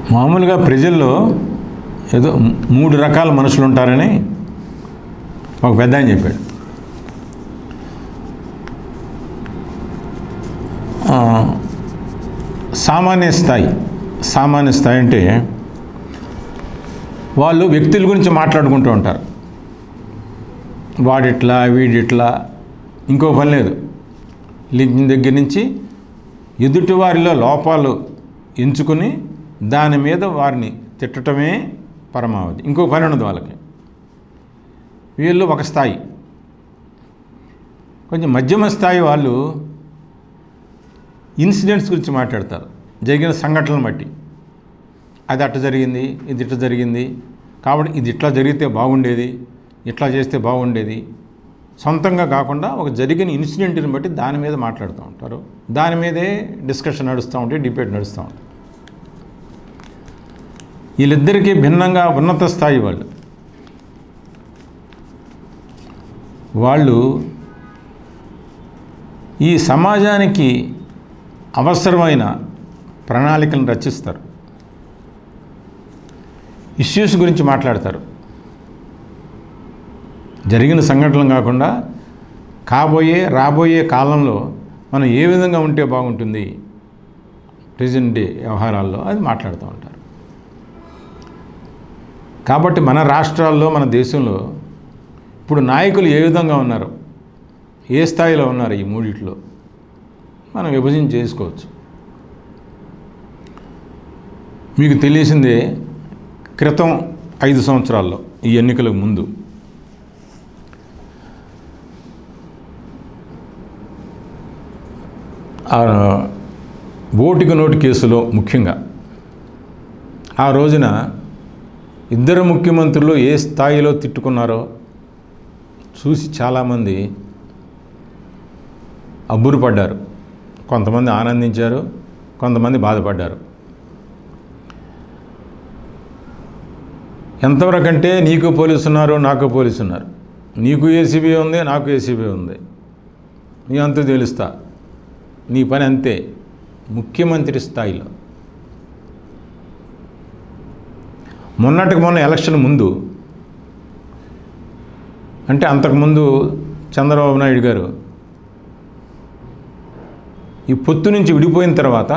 మామూలుగా ప్రజల్లో ఏదో మూడు రకాల మనుషులు ఉంటారని ఒక పెద్ద ఆయన చెప్పాడు ఆ, సామాన్య స్థాయి సామాన్య స్థాయి అంటే వాళ్ళు వ్యక్తుల గురించి మాట్లాడుకుంటూ ఉంటారు వాడిట్లా వీడిట్లా ఇంకో పని లేదు లింక్ దగ్గర నుంచి ఎదుటి వారిలో లోపాలు ఎంచుకుని దాని మీద వారిని తిట్టటమే పరమావధి ఇంకో పని ఉండదు వాళ్ళకి వీళ్ళు ఒక స్థాయి కొంచెం మధ్యమ స్థాయి వాళ్ళు ఇన్సిడెంట్స్ గురించి మాట్లాడతారు జరిగిన సంఘటనలను బట్టి అది అట్ట జరిగింది ఇది ఇట్లా జరిగింది కాబట్టి ఇది ఇట్లా జరిగితే బాగుండేది ఇట్లా చేస్తే బాగుండేది సొంతంగా కాకుండా ఒక జరిగిన ఇన్సిడెంట్ని బట్టి దాని మీద మాట్లాడుతూ ఉంటారు దాని మీదే డిస్కషన్ నడుస్తూ ఉంటే డిబేట్ నడుస్తూ ఉంటుంది వీళ్ళిద్దరికీ భిన్నంగా ఉన్నత స్థాయి వాళ్ళు వాళ్ళు ఈ సమాజానికి అవసరమైన ప్రణాళికలను రచిస్తారు ఇష్యూస్ గురించి మాట్లాడతారు జరిగిన సంఘటనలు కాకుండా కాబోయే రాబోయే కాలంలో మనం ఏ విధంగా ఉంటే బాగుంటుంది ప్రజెంట్ డే వ్యవహారాల్లో అది మాట్లాడుతూ ఉంటారు కాబట్టి మన రాష్ట్రాల్లో మన దేశంలో ఇప్పుడు నాయకులు ఏ విధంగా ఉన్నారు ఏ స్థాయిలో ఉన్నారు ఈ మూడిట్లో మనం విభజన చేసుకోవచ్చు మీకు తెలిసిందే క్రితం ఐదు సంవత్సరాల్లో ఈ ఎన్నికలకు ముందు ఆ ఓటుకు నోటు కేసులో ముఖ్యంగా ఆ రోజున ఇద్దరు ముఖ్యమంత్రులు ఏ స్థాయిలో తిట్టుకున్నారో చూసి చాలామంది అబ్బురుపడ్డారు కొంతమంది ఆనందించారు కొంతమంది బాధపడ్డారు ఎంతవరకు అంటే నీకు పోలీసు ఉన్నారు నాకు పోలీసు ఉన్నారు నీకు ఏసీబీ ఉంది నాకు ఏసీబీ ఉంది నీ అంతు తెలుస్తా నీ పని అంతే ముఖ్యమంత్రి స్థాయిలో మొన్నటికి మొన్న ఎలక్షన్ ముందు అంటే అంతకుముందు చంద్రబాబు నాయుడు గారు ఈ పొత్తు నుంచి విడిపోయిన తర్వాత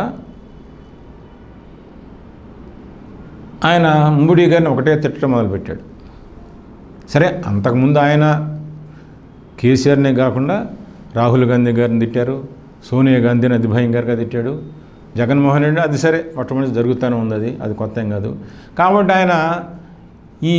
ఆయన ముంబుడి గారిని ఒకటే తిట్టడం మొదలుపెట్టాడు సరే అంతకుముందు ఆయన కేసీఆర్నే కాకుండా రాహుల్ గాంధీ గారిని తిట్టారు సోనియా గాంధీని అతి భయంకరంగా తిట్టాడు జగన్మోహన్ రెడ్డి అది సరే మొట్టమొదటి జరుగుతూనే ఉంది అది అది కొత్త ఏం కాదు కాబట్టి ఆయన ఈ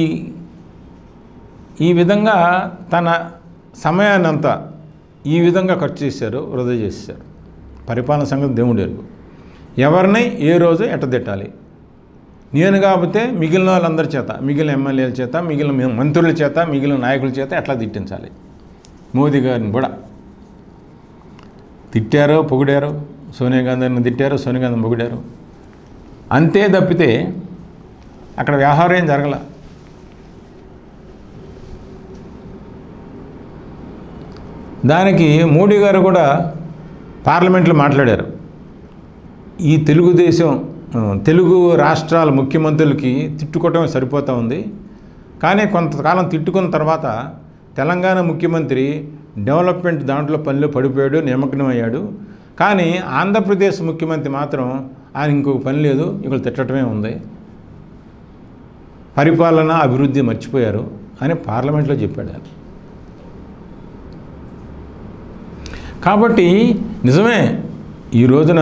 ఈ విధంగా తన సమయాన్ని అంతా ఈ విధంగా ఖర్చు చేశారు వృధా చేశారు పరిపాలన సంగతి దేవుడు ఎరుగు ఎవరిని ఏ రోజు ఎట్ట తిట్టాలి నేను కాకపోతే మిగిలిన వాళ్ళందరి చేత మిగిలిన ఎమ్మెల్యేల చేత మిగిలిన మంత్రుల చేత మిగిలిన నాయకుల చేత ఎట్లా తిట్టించాలి మోదీ గారిని కూడా తిట్టారో పొగిడారో సోనియా గాంధీని తిట్టారో సోనియా గాంధీని పొగిడారు అంతే తప్పితే అక్కడ వ్యవహారం ఏం జరగల దానికి మోడీ గారు కూడా పార్లమెంట్లో మాట్లాడారు ఈ తెలుగుదేశం ఆ, తెలుగు రాష్ట్రాల ముఖ్యమంత్రులకి తిట్టుకోవటమే సరిపోతూ ఉంది కానీ కొంతకాలం తిట్టుకున్న తర్వాత తెలంగాణ ముఖ్యమంత్రి డెవలప్మెంట్ దాంట్లో పనిలో పడిపోయాడు నిమగ్నం అయ్యాడు కానీ ఆంధ్రప్రదేశ్ ముఖ్యమంత్రి మాత్రం ఆయన ఇంకొక పని లేదు ఇక్కడ తిట్టడమే ఉంది పరిపాలన అభివృద్ధి మర్చిపోయారు అని పార్లమెంట్లో చెప్పాడు ఆయన కాబట్టి నిజమే ఈ రోజున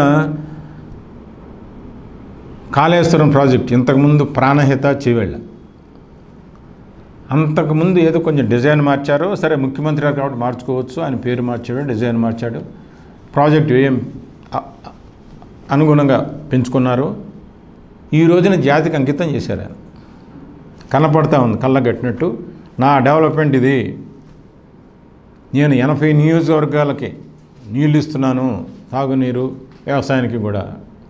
కాళేశ్వరం ప్రాజెక్ట్ ఇంతకుముందు ప్రాణహిత చేవేళ్ళ అంతకుముందు ఏదో కొంచెం డిజైన్ మార్చారు సరే ముఖ్యమంత్రి గారు కాబట్టి మార్చుకోవచ్చు ఆయన పేరు మార్చాడు డిజైన్ మార్చాడు ప్రాజెక్ట్ ఏం అ- అ- అనుగుణంగా పెంచుకున్నారు ఈ రోజున జాతికి అంకితం చేశారు ఆయన కనపడతా ఉంది కళ్ళగట్టినట్టు నా డెవలప్మెంట్ ఇది నేను ఎనభై నియోజకవర్గాలకి నీళ్ళు ఇస్తున్నాను తాగునీరు వ్యవసాయానికి కూడా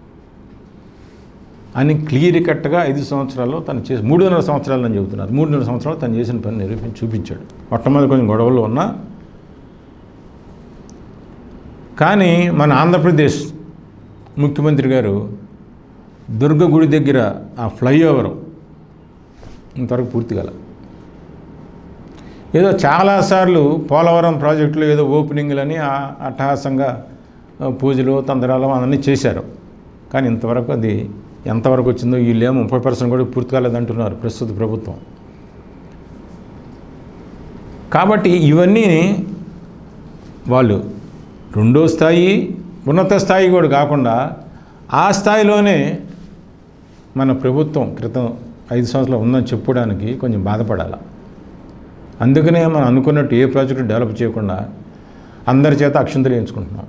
అని క్లియర్ కట్గా ఐదు సంవత్సరాల్లో తను చేసి మూడున్నర సంవత్సరాలు అని చెబుతున్నారు మూడున్నర సంవత్సరాలు తను చేసిన పని నిరూపించి చూపించాడు మొట్టమొదటి కొంచెం గొడవలు ఉన్నా కానీ మన ఆంధ్రప్రదేశ్ ముఖ్యమంత్రి గారు దుర్గ గుడి దగ్గర ఆ ఫ్లైఓవర్ ఇంతవరకు పూర్తి కాల ఏదో చాలాసార్లు పోలవరం ప్రాజెక్టులో ఏదో ఓపెనింగ్లని ఆ- అట్టహాసంగా ఆ, పూజలు తంత్రాలు అవన్నీ చేశారు కానీ ఇంతవరకు అది ఎంతవరకు వచ్చిందో వీళ్ళేమో ముప్పై పర్సెంట్ కూడా పూర్తి కాలేదంటున్నారు ప్రస్తుత ప్రభుత్వం కాబట్టి ఇవన్నీ వాళ్ళు రెండో స్థాయి ఉన్నత స్థాయి కూడా కాకుండా ఆ స్థాయిలోనే మన ప్రభుత్వం క్రితం ఐదు సంవత్సరాలు ఉందని చెప్పుకోవడానికి కొంచెం బాధపడాలి అందుకనే మనం అనుకున్నట్టు ఏ ప్రాజెక్టు డెవలప్ చేయకుండా అందరి చేత అక్షంతలు వేయించుకుంటున్నాం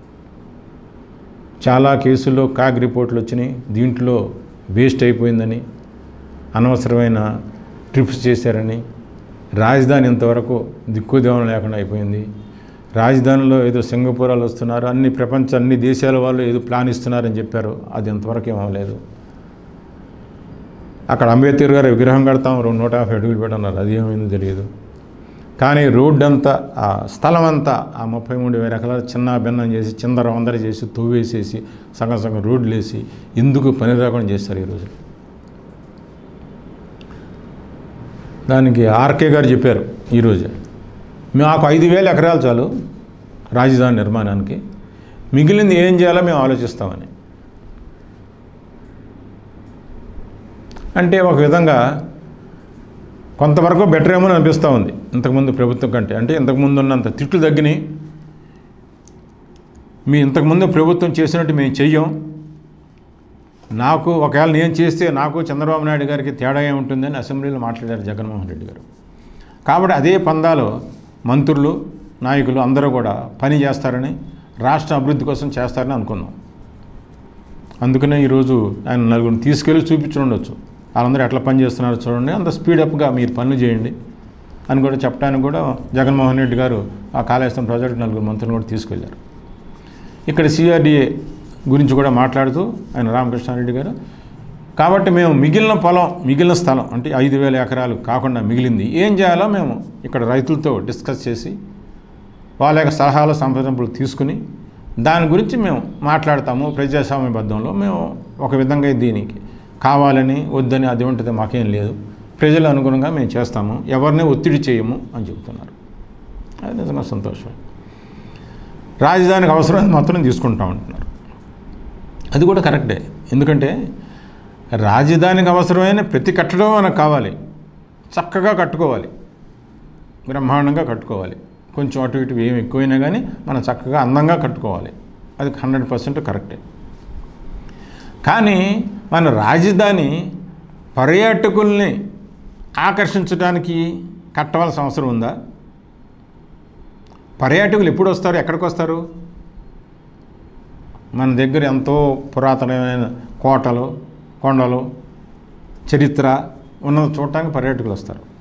చాలా కేసుల్లో కాగ్ రిపోర్ట్లు వచ్చినాయి దీంట్లో వేస్ట్ అయిపోయిందని అనవసరమైన ట్రిప్స్ చేశారని రాజధాని ఇంతవరకు దిక్కుదేవం లేకుండా అయిపోయింది రాజధానిలో ఏదో సింగపూరాలు వస్తున్నారు అన్ని ప్రపంచ అన్ని దేశాల వాళ్ళు ఏదో ప్లాన్ ఇస్తున్నారని చెప్పారు అది ఇంతవరకు ఏం అవ్వలేదు అక్కడ అంబేద్కర్ గారి విగ్రహం కడతాం రెండు నూట యాభై అడుగులు పెట్టన్నారు అది ఏమైందో తెలియదు కానీ రోడ్డు అంతా ఆ స్థలం అంతా ఆ ముప్పై మూడు వేల ఎకరాలు చిన్న భిన్నం చేసి చిందర వందర చేసి తవ్వేసేసి సగం సగం రోడ్లు వేసి ఎందుకు పని రాకుండా చేస్తారు ఈరోజు దానికి ఆర్కే గారు చెప్పారు ఈరోజు మాకు ఐదు వేల ఎకరాలు చాలు రాజధాని నిర్మాణానికి మిగిలింది ఏం చేయాలో మేము ఆలోచిస్తామని అంటే ఒక విధంగా కొంతవరకు బెటర్ ఏమో అని అనిపిస్తూ ఉంది ఇంతకుముందు ప్రభుత్వం కంటే అంటే ఇంతకుముందు ఉన్నంత తిట్లు తగ్గినాయి మీ ఇంతకుముందు ప్రభుత్వం చేసినట్టు మేము చెయ్యం నాకు ఒకవేళ నేను చేస్తే నాకు చంద్రబాబు నాయుడు గారికి తేడా ఏముంటుందని అసెంబ్లీలో మాట్లాడారు జగన్మోహన్ రెడ్డి గారు కాబట్టి అదే పందాలో మంత్రులు నాయకులు అందరూ కూడా పని చేస్తారని రాష్ట్ర అభివృద్ధి కోసం చేస్తారని అనుకున్నాం అందుకనే ఈరోజు ఆయన నలుగురిని తీసుకెళ్ళి చూపించి ఉండొచ్చు వాళ్ళందరూ ఎట్లా పని చేస్తున్నారో చూడండి అంత స్పీడప్గా మీరు పనులు చేయండి అని కూడా చెప్పడానికి కూడా జగన్మోహన్ రెడ్డి గారు ఆ కాళేశ్వరం ప్రాజెక్టు నలుగురు మంత్రులు కూడా తీసుకెళ్లారు ఇక్కడ సిఆర్డిఏ గురించి కూడా మాట్లాడుతూ ఆయన రామకృష్ణారెడ్డి గారు కాబట్టి మేము మిగిలిన పొలం మిగిలిన స్థలం అంటే ఐదు వేల ఎకరాలు కాకుండా మిగిలింది ఏం చేయాలో మేము ఇక్కడ రైతులతో డిస్కస్ చేసి వాళ్ళ యొక్క సలహాలు సంప్రదింపులు తీసుకుని దాని గురించి మేము మాట్లాడతాము ప్రజాస్వామ్యబద్ధంలో మేము ఒక విధంగా దీనికి కావాలని వద్దని అది ఉంటుంది మాకేం లేదు ప్రజల అనుగుణంగా మేము చేస్తాము ఎవరిని ఒత్తిడి చేయము అని చెబుతున్నారు అది నిజంగా సంతోషమే రాజధానికి అవసరమైన మాత్రం తీసుకుంటాం అంటున్నారు అది కూడా కరెక్టే ఎందుకంటే రాజధానికి అవసరమైన ప్రతి కట్టడం మనకు కావాలి చక్కగా కట్టుకోవాలి బ్రహ్మాండంగా కట్టుకోవాలి కొంచెం అటు ఇటు ఏమి ఎక్కువైనా కానీ మనం చక్కగా అందంగా కట్టుకోవాలి అది హండ్రెడ్ పర్సెంట్ కరెక్టే కానీ మన రాజధాని పర్యాటకుల్ని ఆకర్షించడానికి కట్టవలసిన అవసరం ఉందా పర్యాటకులు ఎప్పుడు వస్తారు ఎక్కడికి వస్తారు మన దగ్గర ఎంతో పురాతనమైన కోటలు కొండలు చరిత్ర ఉన్నది చూడటానికి పర్యాటకులు వస్తారు